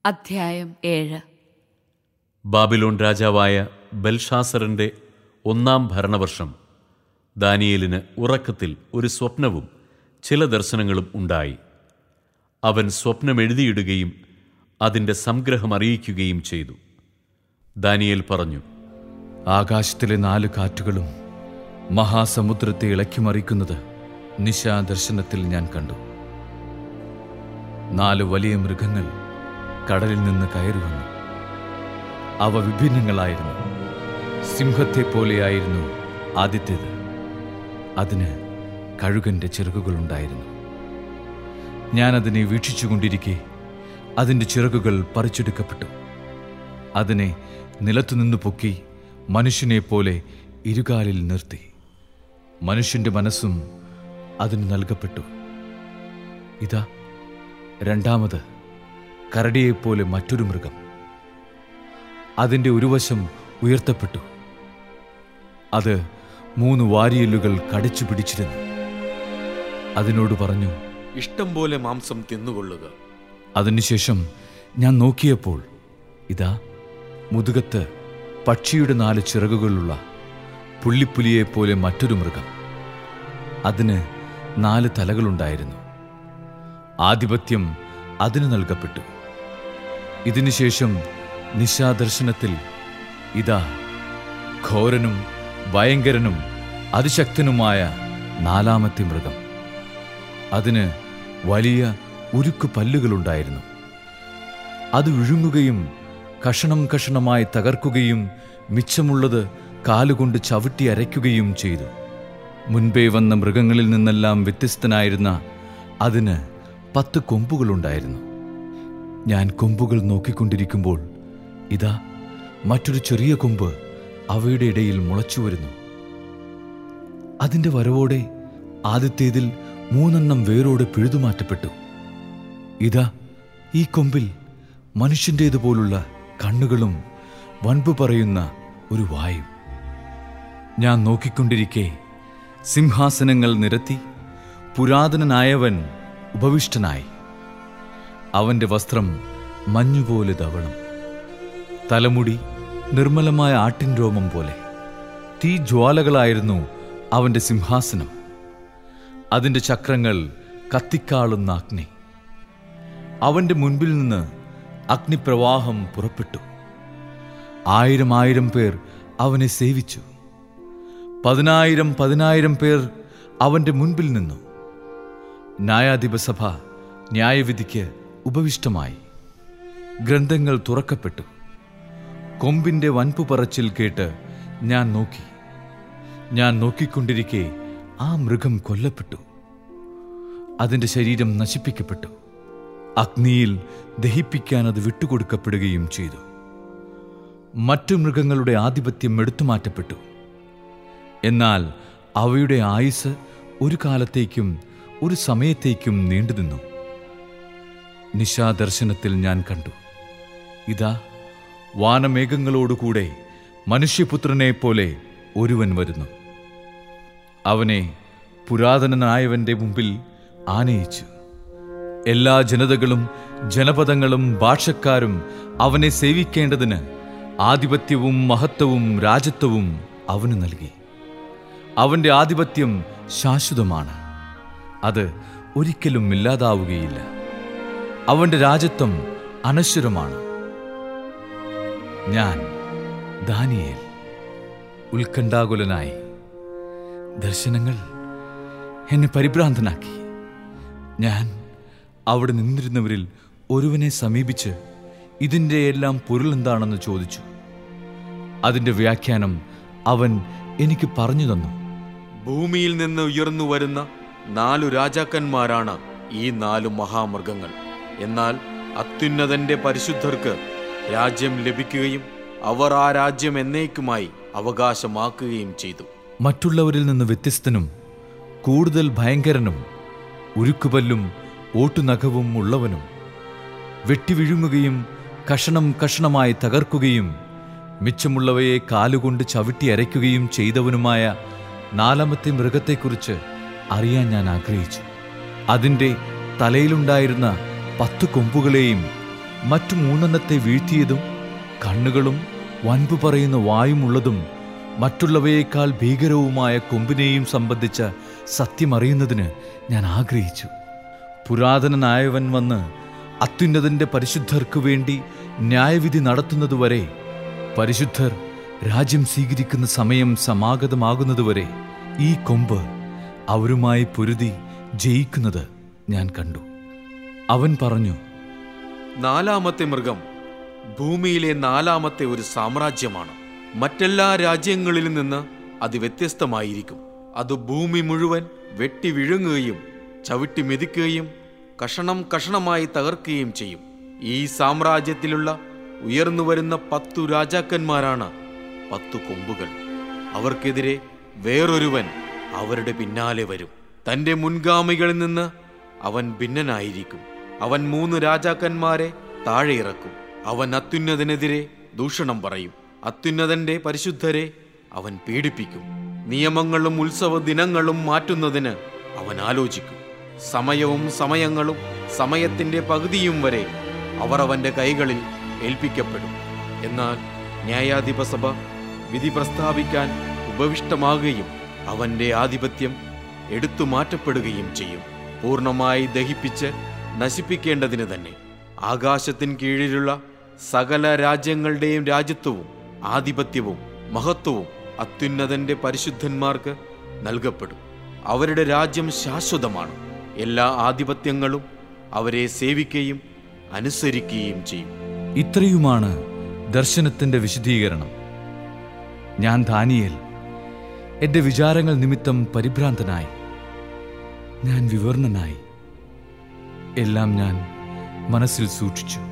അധ്യായം ഏഴ് ബാബിലോൺ രാജാവായ ബൽഷാസറിന്റെ ഒന്നാം ഭരണവർഷം ദാനിയേലിന് ഉറക്കത്തിൽ ഒരു സ്വപ്നവും ചില ദർശനങ്ങളും ഉണ്ടായി അവൻ സ്വപ്നം എഴുതിയിടുകയും അതിൻ്റെ സംഗ്രഹം അറിയിക്കുകയും ചെയ്തു ദാനിയേൽ പറഞ്ഞു ആകാശത്തിലെ നാല് കാറ്റുകളും മഹാസമുദ്രത്തെ ഇളക്കിമറിക്കുന്നത് നിശാദർശനത്തിൽ ഞാൻ കണ്ടു നാല് വലിയ മൃഗങ്ങൾ കടലിൽ നിന്ന് കയറി വന്നു അവ വിഭിന്നങ്ങളായിരുന്നു സിംഹത്തെ പോലെയായിരുന്നു ആദ്യത്തേത് അതിന് കഴുകന്റെ ചിറകുകളുണ്ടായിരുന്നു ഞാൻ അതിനെ വീക്ഷിച്ചുകൊണ്ടിരിക്കെ അതിൻ്റെ ചിറകുകൾ പറിച്ചെടുക്കപ്പെട്ടു അതിനെ നിലത്തുനിന്ന് പൊക്കി മനുഷ്യനെ പോലെ ഇരുകാലിൽ നിർത്തി മനുഷ്യന്റെ മനസ്സും അതിന് നൽകപ്പെട്ടു ഇതാ രണ്ടാമത് കരടിയെപ്പോലെ മറ്റൊരു മൃഗം അതിൻ്റെ ഒരു വശം ഉയർത്തപ്പെട്ടു അത് മൂന്ന് വാരിയല്ലുകൾ കടിച്ചു പിടിച്ചിരുന്നു അതിനോട് പറഞ്ഞു ഇഷ്ടം പോലെ മാംസം തിന്നുകൊള്ളുക അതിനുശേഷം ഞാൻ നോക്കിയപ്പോൾ ഇതാ മുതുകത്ത് പക്ഷിയുടെ നാല് ചിറകുകളുള്ള പുള്ളിപ്പുലിയെപ്പോലെ മറ്റൊരു മൃഗം അതിന് നാല് തലകളുണ്ടായിരുന്നു ആധിപത്യം അതിന് നൽകപ്പെട്ടു ഇതിനുശേഷം നിശാദർശനത്തിൽ ഇതാ ഘോരനും ഭയങ്കരനും അതിശക്തനുമായ നാലാമത്തെ മൃഗം അതിന് വലിയ ഉരുക്കു പല്ലുകളുണ്ടായിരുന്നു അത് വിഴുങ്ങുകയും കഷണം കഷണമായി തകർക്കുകയും മിച്ചമുള്ളത് കാലുകൊണ്ട് ചവിട്ടി അരയ്ക്കുകയും ചെയ്തു മുൻപേ വന്ന മൃഗങ്ങളിൽ നിന്നെല്ലാം വ്യത്യസ്തനായിരുന്ന അതിന് പത്ത് കൊമ്പുകളുണ്ടായിരുന്നു ഞാൻ കൊമ്പുകൾ നോക്കിക്കൊണ്ടിരിക്കുമ്പോൾ ഇതാ മറ്റൊരു ചെറിയ കൊമ്പ് അവയുടെ ഇടയിൽ മുളച്ചു വരുന്നു അതിന്റെ വരവോടെ ആദ്യത്തേതിൽ മൂന്നെണ്ണം വേരോടെ പിഴുതുമാറ്റപ്പെട്ടു ഇതാ ഈ കൊമ്പിൽ മനുഷ്യൻ്റേതുപോലുള്ള കണ്ണുകളും വൻപ് പറയുന്ന ഒരു വായും ഞാൻ നോക്കിക്കൊണ്ടിരിക്കെ സിംഹാസനങ്ങൾ നിരത്തി പുരാതനനായവൻ ഉപവിഷ്ടനായി അവന്റെ വസ്ത്രം മഞ്ഞുപോലെ ധവളം തലമുടി നിർമ്മലമായ ആട്ടിൻ രോമം പോലെ തീ ജ്വാലകളായിരുന്നു അവന്റെ സിംഹാസനം അതിന്റെ ചക്രങ്ങൾ കത്തിക്കാളുന്ന അഗ്നി അവന്റെ മുൻപിൽ നിന്ന് അഗ്നിപ്രവാഹം പുറപ്പെട്ടു ആയിരം ആയിരം പേർ അവനെ സേവിച്ചു പതിനായിരം പതിനായിരം പേർ അവന്റെ മുൻപിൽ നിന്നു ന്യായാധിപസഭ ന്യായവിധിക്ക് ഉപവിഷ്ടമായി ഗ്രന്ഥങ്ങൾ തുറക്കപ്പെട്ടു കൊമ്പിന്റെ വൻപു പറച്ചിൽ കേട്ട് ഞാൻ നോക്കി ഞാൻ നോക്കിക്കൊണ്ടിരിക്കെ ആ മൃഗം കൊല്ലപ്പെട്ടു അതിന്റെ ശരീരം നശിപ്പിക്കപ്പെട്ടു അഗ്നിയിൽ ദഹിപ്പിക്കാൻ അത് വിട്ടുകൊടുക്കപ്പെടുകയും ചെയ്തു മറ്റു മൃഗങ്ങളുടെ ആധിപത്യം എടുത്തുമാറ്റപ്പെട്ടു എന്നാൽ അവയുടെ ആയുസ് ഒരു കാലത്തേക്കും ഒരു സമയത്തേക്കും നീണ്ടുനിന്നു നിശാദർശനത്തിൽ ഞാൻ കണ്ടു ഇതാ വാനമേഘങ്ങളോടുകൂടെ മനുഷ്യപുത്രനെ പോലെ ഒരുവൻ വരുന്നു അവനെ പുരാതനനായവന്റെ മുമ്പിൽ ആനയിച്ചു എല്ലാ ജനതകളും ജനപദങ്ങളും ഭാഷക്കാരും അവനെ സേവിക്കേണ്ടതിന് ആധിപത്യവും മഹത്വവും രാജത്വവും അവന് നൽകി അവന്റെ ആധിപത്യം ശാശ്വതമാണ് അത് ഒരിക്കലും ഇല്ലാതാവുകയില്ല അവന്റെ രാജത്വം അനശ്വരമാണ് ഞാൻ ദാനിയേൽ ഉത്കണ്ഠാകുലനായി ദർശനങ്ങൾ എന്നെ പരിഭ്രാന്തനാക്കി ഞാൻ അവിടെ നിന്നിരുന്നവരിൽ ഒരുവനെ സമീപിച്ച് ഇതിൻ്റെ എല്ലാം പൊരുൾ എന്താണെന്ന് ചോദിച്ചു അതിൻ്റെ വ്യാഖ്യാനം അവൻ എനിക്ക് പറഞ്ഞു തന്നു ഭൂമിയിൽ നിന്ന് ഉയർന്നു വരുന്ന നാലു രാജാക്കന്മാരാണ് ഈ നാലു മഹാമൃഗങ്ങൾ എന്നാൽ അത്യുന്നതന്റെ പരിശുദ്ധർക്ക് രാജ്യം ലഭിക്കുകയും അവർ ആ രാജ്യം എന്നേക്കുമായി അവകാശമാക്കുകയും ചെയ്തു മറ്റുള്ളവരിൽ നിന്ന് വ്യത്യസ്തനും കൂടുതൽ ഭയങ്കരനും ഉരുക്കുപല്ലും ഓട്ടുനഖവും ഉള്ളവനും വെട്ടിവിഴുങ്ങുകയും കഷണം കഷണമായി തകർക്കുകയും മിച്ചമുള്ളവയെ കാലുകൊണ്ട് ചവിട്ടി അരയ്ക്കുകയും ചെയ്തവനുമായ നാലാമത്തെ മൃഗത്തെക്കുറിച്ച് അറിയാൻ ഞാൻ ആഗ്രഹിച്ചു അതിൻ്റെ തലയിലുണ്ടായിരുന്ന പത്ത് കൊമ്പുകളെയും മറ്റു മൂന്നെണ്ണത്തെ വീഴ്ത്തിയതും കണ്ണുകളും വൻപു പറയുന്ന വായുമുള്ളതും മറ്റുള്ളവയേക്കാൾ ഭീകരവുമായ കൊമ്പിനെയും സംബന്ധിച്ച സത്യമറിയുന്നതിന് ഞാൻ ആഗ്രഹിച്ചു പുരാതനനായവൻ വന്ന് അത്യുന്നതന്റെ പരിശുദ്ധർക്കു വേണ്ടി ന്യായവിധി നടത്തുന്നതുവരെ പരിശുദ്ധർ രാജ്യം സ്വീകരിക്കുന്ന സമയം സമാഗതമാകുന്നതുവരെ ഈ കൊമ്പ് അവരുമായി പൊരുതി ജയിക്കുന്നത് ഞാൻ കണ്ടു അവൻ പറഞ്ഞു നാലാമത്തെ മൃഗം ഭൂമിയിലെ നാലാമത്തെ ഒരു സാമ്രാജ്യമാണ് മറ്റെല്ലാ രാജ്യങ്ങളിൽ നിന്ന് അത് വ്യത്യസ്തമായിരിക്കും അത് ഭൂമി മുഴുവൻ വെട്ടി വിഴുങ്ങുകയും ചവിട്ടി മെതിക്കുകയും കഷണം കഷണമായി തകർക്കുകയും ചെയ്യും ഈ സാമ്രാജ്യത്തിലുള്ള ഉയർന്നുവരുന്ന പത്തു രാജാക്കന്മാരാണ് പത്തു കൊമ്പുകൾ അവർക്കെതിരെ വേറൊരുവൻ അവരുടെ പിന്നാലെ വരും തന്റെ മുൻഗാമികളിൽ നിന്ന് അവൻ ഭിന്നനായിരിക്കും അവൻ മൂന്ന് രാജാക്കന്മാരെ താഴെ ഇറക്കും അവൻ അത്യുന്നതനെതിരെ ദൂഷണം പറയും അത്യുന്നതന്റെ പരിശുദ്ധരെ അവൻ പീഡിപ്പിക്കും നിയമങ്ങളും ഉത്സവ ദിനങ്ങളും മാറ്റുന്നതിന് അവൻ ആലോചിക്കും സമയവും സമയങ്ങളും സമയത്തിന്റെ പകുതിയും വരെ അവർ അവന്റെ കൈകളിൽ ഏൽപ്പിക്കപ്പെടും എന്നാൽ ന്യായാധിപ സഭ വിധി പ്രസ്താവിക്കാൻ ഉപവിഷ്ടമാകുകയും അവന്റെ ആധിപത്യം എടുത്തു മാറ്റപ്പെടുകയും ചെയ്യും പൂർണ്ണമായി ദഹിപ്പിച്ച് നശിപ്പിക്കേണ്ടതിന് തന്നെ ആകാശത്തിന് കീഴിലുള്ള സകല രാജ്യങ്ങളുടെയും രാജ്യത്വവും ആധിപത്യവും മഹത്വവും അത്യുന്നതന്റെ പരിശുദ്ധന്മാർക്ക് നൽകപ്പെടും അവരുടെ രാജ്യം ശാശ്വതമാണ് എല്ലാ ആധിപത്യങ്ങളും അവരെ സേവിക്കുകയും അനുസരിക്കുകയും ചെയ്യും ഇത്രയുമാണ് ദർശനത്തിന്റെ വിശദീകരണം ഞാൻ ദാനിയേൽ എന്റെ വിചാരങ്ങൾ നിമിത്തം പരിഭ്രാന്തനായി ഞാൻ വിവരണനായി എല്ലാം ഞാൻ മനസ്സിൽ സൂക്ഷിച്ചു